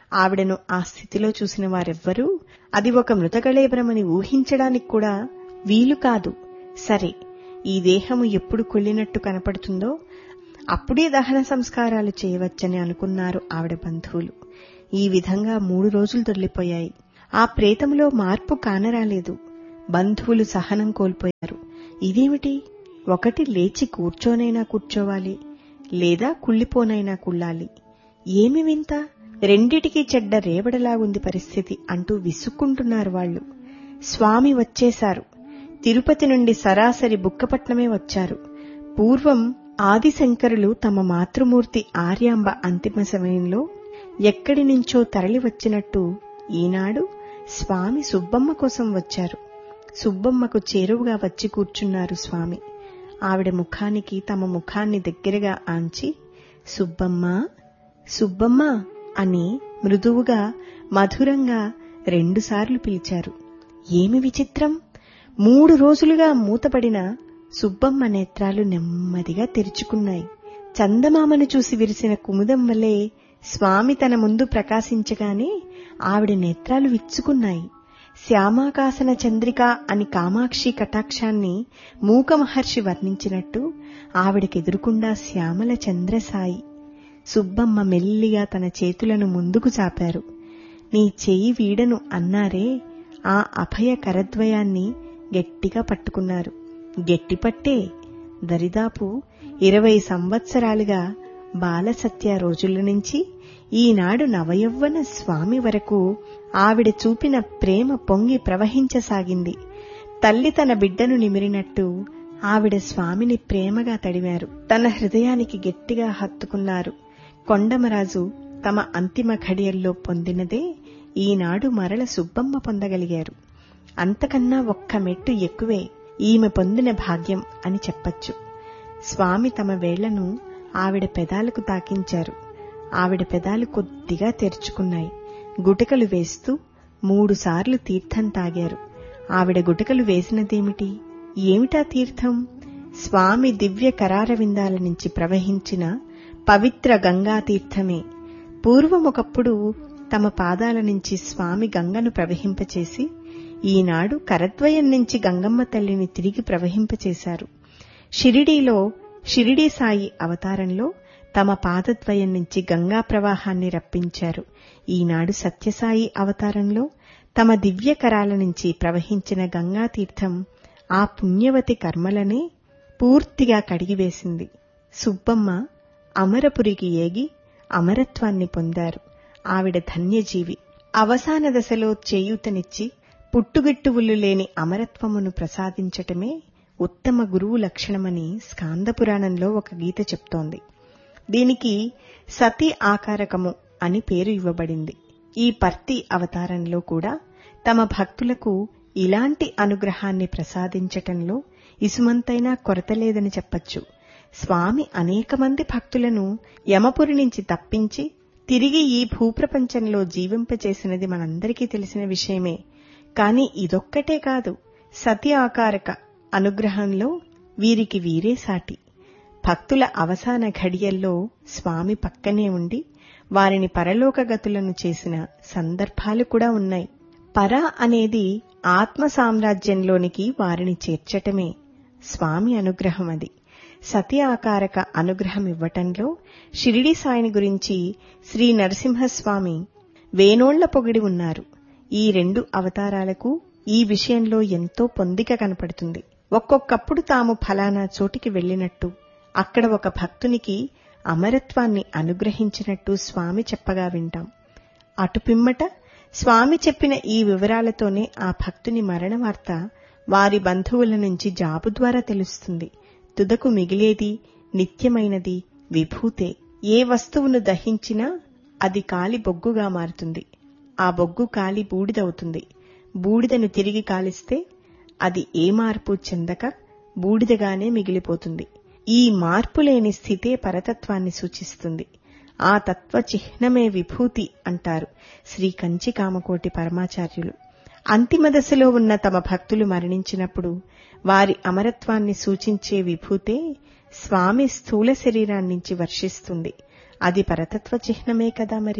ఆవిడను ఆ స్థితిలో చూసిన వారెవ్వరూ అది ఒక మృతకళేబరమని ఊహించడానికి కూడా వీలు కాదు సరే ఈ దేహము ఎప్పుడు కొల్లినట్టు కనపడుతుందో అప్పుడే దహన సంస్కారాలు చేయవచ్చని అనుకున్నారు ఆవిడ బంధువులు ఈ విధంగా మూడు రోజులు దొర్లిపోయాయి ఆ ప్రేతములో మార్పు కానరాలేదు బంధువులు సహనం కోల్పోయారు ఇదేమిటి ఒకటి లేచి కూర్చోనైనా కూర్చోవాలి లేదా కుళ్ళిపోనైనా కుళ్ళాలి ఏమి వింత రెండిటికి చెడ్డ రేవడలాగుంది పరిస్థితి అంటూ విసుక్కుంటున్నారు వాళ్ళు స్వామి వచ్చేశారు తిరుపతి నుండి సరాసరి బుక్కపట్నమే వచ్చారు పూర్వం ఆదిశంకరులు తమ మాతృమూర్తి ఆర్యాంబ అంతిమ సమయంలో ఎక్కడి నుంచో తరలి వచ్చినట్టు ఈనాడు స్వామి సుబ్బమ్మ కోసం వచ్చారు సుబ్బమ్మకు చేరువుగా వచ్చి కూర్చున్నారు స్వామి ఆవిడ ముఖానికి తమ ముఖాన్ని దగ్గరగా ఆంచి సుబ్బమ్మ సుబ్బమ్మ అని మృదువుగా మధురంగా రెండుసార్లు పిలిచారు ఏమి విచిత్రం మూడు రోజులుగా మూతపడిన సుబ్బమ్మ నేత్రాలు నెమ్మదిగా తెరుచుకున్నాయి చందమామను చూసి విరిసిన కుముదం వలె స్వామి తన ముందు ప్రకాశించగానే ఆవిడ నేత్రాలు విచ్చుకున్నాయి శ్యామాకాసన చంద్రిక అని కామాక్షి కటాక్షాన్ని మూక మహర్షి వర్ణించినట్టు ఆవిడకెదురుకుండా శ్యామల చంద్రసాయి సుబ్బమ్మ మెల్లిగా తన చేతులను ముందుకు చాపారు నీ చెయ్యి వీడను అన్నారే ఆ అభయ కరద్వయాన్ని గట్టిగా పట్టుకున్నారు గట్టిపట్టే దరిదాపు ఇరవై సంవత్సరాలుగా బాలసత్య రోజుల నుంచి ఈనాడు నవయవ్వన స్వామి వరకు ఆవిడ చూపిన ప్రేమ పొంగి ప్రవహించసాగింది తల్లి తన బిడ్డను నిమిరినట్టు ఆవిడ స్వామిని ప్రేమగా తడివారు తన హృదయానికి గట్టిగా హత్తుకున్నారు కొండమరాజు తమ అంతిమ ఘడియల్లో పొందినదే ఈనాడు మరల సుబ్బమ్మ పొందగలిగారు అంతకన్నా ఒక్క మెట్టు ఎక్కువే ఈమె పొందిన భాగ్యం అని చెప్పచ్చు స్వామి తమ వేళ్లను ఆవిడ పెదాలకు తాకించారు ఆవిడ పెదాలు కొద్దిగా తెరుచుకున్నాయి గుటకలు వేస్తూ మూడుసార్లు తీర్థం తాగారు ఆవిడ గుటకలు వేసినదేమిటి ఏమిటా తీర్థం స్వామి దివ్య కరారవిందాల నుంచి ప్రవహించిన పవిత్ర గంగా తీర్థమే పూర్వం ఒకప్పుడు తమ పాదాల నుంచి స్వామి గంగను ప్రవహింపచేసి ఈనాడు కరద్వయం నుంచి గంగమ్మ తల్లిని తిరిగి ప్రవహింపచేశారు షిరిడీలో షిరిడీ సాయి అవతారంలో తమ పాదద్వయం నుంచి గంగా ప్రవాహాన్ని రప్పించారు ఈనాడు సత్యసాయి అవతారంలో తమ దివ్య కరాల నుంచి ప్రవహించిన గంగా తీర్థం ఆ పుణ్యవతి కర్మలనే పూర్తిగా కడిగివేసింది సుబ్బమ్మ అమరపురికి ఏగి అమరత్వాన్ని పొందారు ఆవిడ ధన్యజీవి అవసాన దశలో చేయూతనిచ్చి పుట్టుగిట్టువులు లేని అమరత్వమును ప్రసాదించటమే ఉత్తమ గురువు లక్షణమని స్కాందపురాణంలో ఒక గీత చెప్తోంది దీనికి సతి ఆకారకము అని పేరు ఇవ్వబడింది ఈ పర్తి అవతారంలో కూడా తమ భక్తులకు ఇలాంటి అనుగ్రహాన్ని ప్రసాదించటంలో ఇసుమంతైనా కొరత లేదని చెప్పచ్చు స్వామి అనేక మంది భక్తులను యమపురి నుంచి తప్పించి తిరిగి ఈ భూప్రపంచంలో జీవింపచేసినది మనందరికీ తెలిసిన విషయమే కాని ఇదొక్కటే కాదు సతి ఆకారక అనుగ్రహంలో వీరికి వీరే సాటి భక్తుల అవసాన ఘడియల్లో స్వామి పక్కనే ఉండి వారిని పరలోకగతులను చేసిన సందర్భాలు కూడా ఉన్నాయి పర అనేది ఆత్మ సామ్రాజ్యంలోనికి వారిని చేర్చటమే స్వామి అనుగ్రహం అది సతి ఆకారక అనుగ్రహం ఇవ్వటంలో షిరిడి సాయిని గురించి శ్రీ నరసింహస్వామి వేనోళ్ల పొగిడి ఉన్నారు ఈ రెండు అవతారాలకు ఈ విషయంలో ఎంతో పొందిక కనపడుతుంది ఒక్కొక్కప్పుడు తాము ఫలానా చోటికి వెళ్లినట్టు అక్కడ ఒక భక్తునికి అమరత్వాన్ని అనుగ్రహించినట్టు స్వామి చెప్పగా వింటాం అటుపిమ్మట స్వామి చెప్పిన ఈ వివరాలతోనే ఆ భక్తుని మరణ వార్త వారి బంధువుల నుంచి జాబు ద్వారా తెలుస్తుంది తుదకు మిగిలేది నిత్యమైనది విభూతే ఏ వస్తువును దహించినా అది కాలి బొగ్గుగా మారుతుంది ఆ బొగ్గు కాలి బూడిదవుతుంది బూడిదను తిరిగి కాలిస్తే అది ఏ మార్పు చెందక బూడిదగానే మిగిలిపోతుంది ఈ మార్పులేని స్థితే పరతత్వాన్ని సూచిస్తుంది ఆ తత్వ చిహ్నమే విభూతి అంటారు శ్రీ కంచి కామకోటి పరమాచార్యులు అంతిమ దశలో ఉన్న తమ భక్తులు మరణించినప్పుడు వారి అమరత్వాన్ని సూచించే విభూతే స్వామి స్థూల శరీరాన్నించి వర్షిస్తుంది అది పరతత్వ చిహ్నమే కదా మరి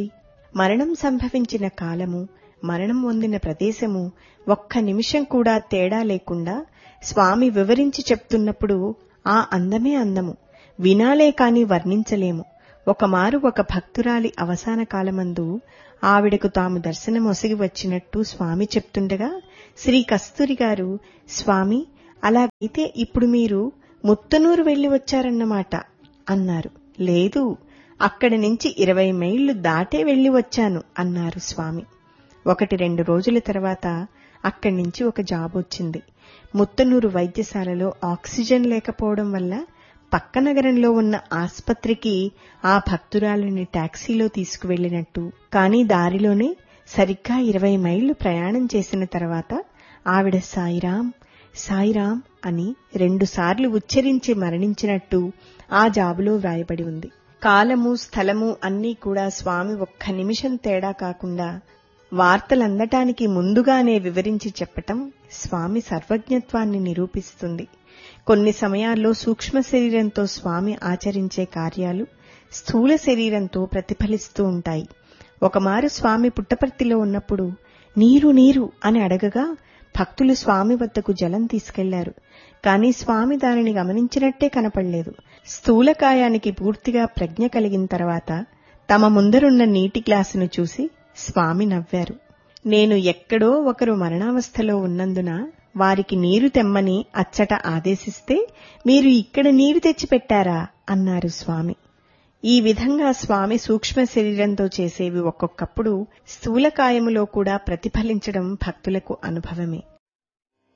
మరణం సంభవించిన కాలము మరణం పొందిన ప్రదేశము ఒక్క నిమిషం కూడా తేడా లేకుండా స్వామి వివరించి చెప్తున్నప్పుడు ఆ అందమే అందము వినాలే కాని వర్ణించలేము ఒకమారు ఒక భక్తురాలి అవసాన కాలమందు ఆవిడకు తాము దర్శనమొసగి వచ్చినట్టు స్వామి చెప్తుండగా శ్రీ కస్తూరి గారు స్వామి అలాగైతే ఇప్పుడు మీరు ముత్తనూరు వెళ్లి వచ్చారన్నమాట అన్నారు లేదు అక్కడి నుంచి ఇరవై మైళ్లు దాటే వెళ్లి వచ్చాను అన్నారు స్వామి ఒకటి రెండు రోజుల తర్వాత అక్కడి నుంచి ఒక జాబ్ వచ్చింది ముత్తనూరు వైద్యశాలలో ఆక్సిజన్ లేకపోవడం వల్ల పక్క నగరంలో ఉన్న ఆస్పత్రికి ఆ భక్తురాలిని టాక్సీలో తీసుకువెళ్లినట్టు కానీ దారిలోనే సరిగ్గా ఇరవై మైళ్లు ప్రయాణం చేసిన తర్వాత ఆవిడ సాయిరాం సాయిరాం అని రెండుసార్లు ఉచ్చరించి మరణించినట్టు ఆ జాబులో వ్రాయబడి ఉంది కాలము స్థలము అన్నీ కూడా స్వామి ఒక్క నిమిషం తేడా కాకుండా వార్తలందటానికి ముందుగానే వివరించి చెప్పటం స్వామి సర్వజ్ఞత్వాన్ని నిరూపిస్తుంది కొన్ని సమయాల్లో సూక్ష్మ శరీరంతో స్వామి ఆచరించే కార్యాలు స్థూల శరీరంతో ప్రతిఫలిస్తూ ఉంటాయి ఒకమారు స్వామి పుట్టపర్తిలో ఉన్నప్పుడు నీరు నీరు అని అడగగా భక్తులు స్వామి వద్దకు జలం తీసుకెళ్లారు కాని స్వామి దానిని గమనించినట్టే కనపడలేదు స్థూలకాయానికి పూర్తిగా ప్రజ్ఞ కలిగిన తర్వాత తమ ముందరున్న నీటి గ్లాసును చూసి స్వామి నవ్వారు నేను ఎక్కడో ఒకరు మరణావస్థలో ఉన్నందున వారికి నీరు తెమ్మని అచ్చట ఆదేశిస్తే మీరు ఇక్కడ నీరు తెచ్చిపెట్టారా అన్నారు స్వామి ఈ విధంగా స్వామి సూక్ష్మ శరీరంతో చేసేవి ఒక్కొక్కప్పుడు స్థూలకాయములో కూడా ప్రతిఫలించడం భక్తులకు అనుభవమే